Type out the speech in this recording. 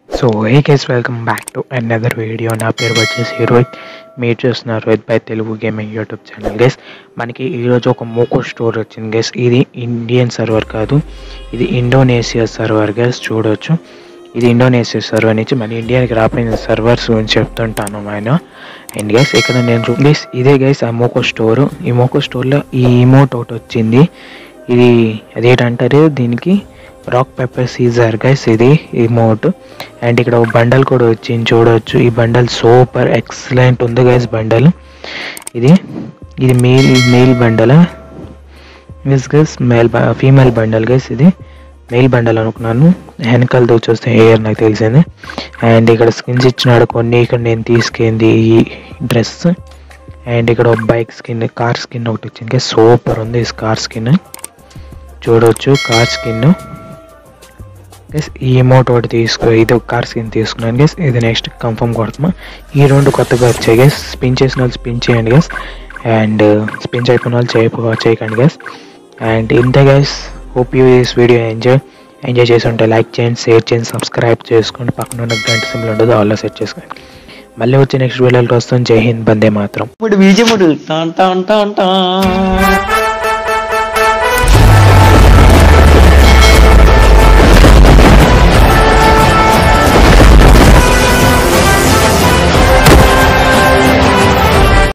so hey guys welcome back to another video నా పేరు వచ్చేసి రోహిత్ మీరు చూస్తున్నారు Rohit by Telugu gaming YouTube channel guys మనకి ఈరోజు ఒక మోకో స్టోర్ వచ్చింది గైస్ ఇది ఇండియన్ సర్వర్ కాదు ఇది ఇండోనేషియా సర్వర్ గైస్ చూడొచ్చు ఇది ఇండోనేషియా సర్వర్ నుంచి మన ఇండియాకి రాపోయిన సర్వర్స్ గురించి చెప్తుంటాను ఆయన అండ్ గైస్ ఇక్కడ నేను గైస్ ఇదే గైస్ ఆ మోకో స్టోర్ ఈ మోకో స్టోర్లో ఈ ఇమోట్ ఒకటి వచ్చింది ఇది అదేంటంటారు దీనికి రాక్ పెప్పర్ సీజర్ గైస్ ఇది ఇమోట్ అండ్ ఇక్కడ ఒక బండల్ కూడా వచ్చింది చూడవచ్చు ఈ బండల్ సూపర్ ఎక్సలెంట్ ఉంది గైస్ బండల్ ఇది ఇది male male bundle miss guys male female bundle guys ఇది మెయిల్ బండల్ అనుకున్నాను వెనకాలతో చూస్తే హెయిర్ నాకు తెలిసింది అండ్ ఇక్కడ స్కిన్స్ ఇచ్చినాడు కొన్ని ఇక్కడ నేను తీసుకెళ్ళింది ఈ డ్రెస్ అండ్ ఇక్కడ ఒక బైక్ స్కిన్ కార్ స్కిన్ ఒకటి వచ్చింది సూపర్ ఉంది ఈ కార్ స్కిన్ చూడవచ్చు కార్ స్కిన్ గెస్ ఈ అమౌంట్ ఒకటి తీసుకో ఇది ఒక కార్ స్కిన్ తీసుకున్నాను గెస్ ఇది నెక్స్ట్ కన్ఫర్మ్ కొడతామా ఈ రెండు కొత్తగా వచ్చాయి గెస్ స్పిన్ చేసిన వాళ్ళు స్పిన్ చేయండి గెస్ అండ్ స్పిన్ చేయకుండా వాళ్ళు చేయపో చేయకండి గెస్ అండ్ ఇంతే guys hope you this video enjoy enjoy చేసి ఉంటే లైక్ చేయండి షేర్ చేయండి సబ్స్క్రైబ్ చేసుకోండి పక్కన ఉన్న గంట సింబల్ ఉండదు ఆల్లో సెట్ చేసుకోండి మళ్ళీ వచ్చి నెక్స్ట్ వీడియోలో వస్తాం జై హింద్ బందే మాత్రం ఇప్పుడు బీజముడు టాన్ టాన్ టాన్ టాన్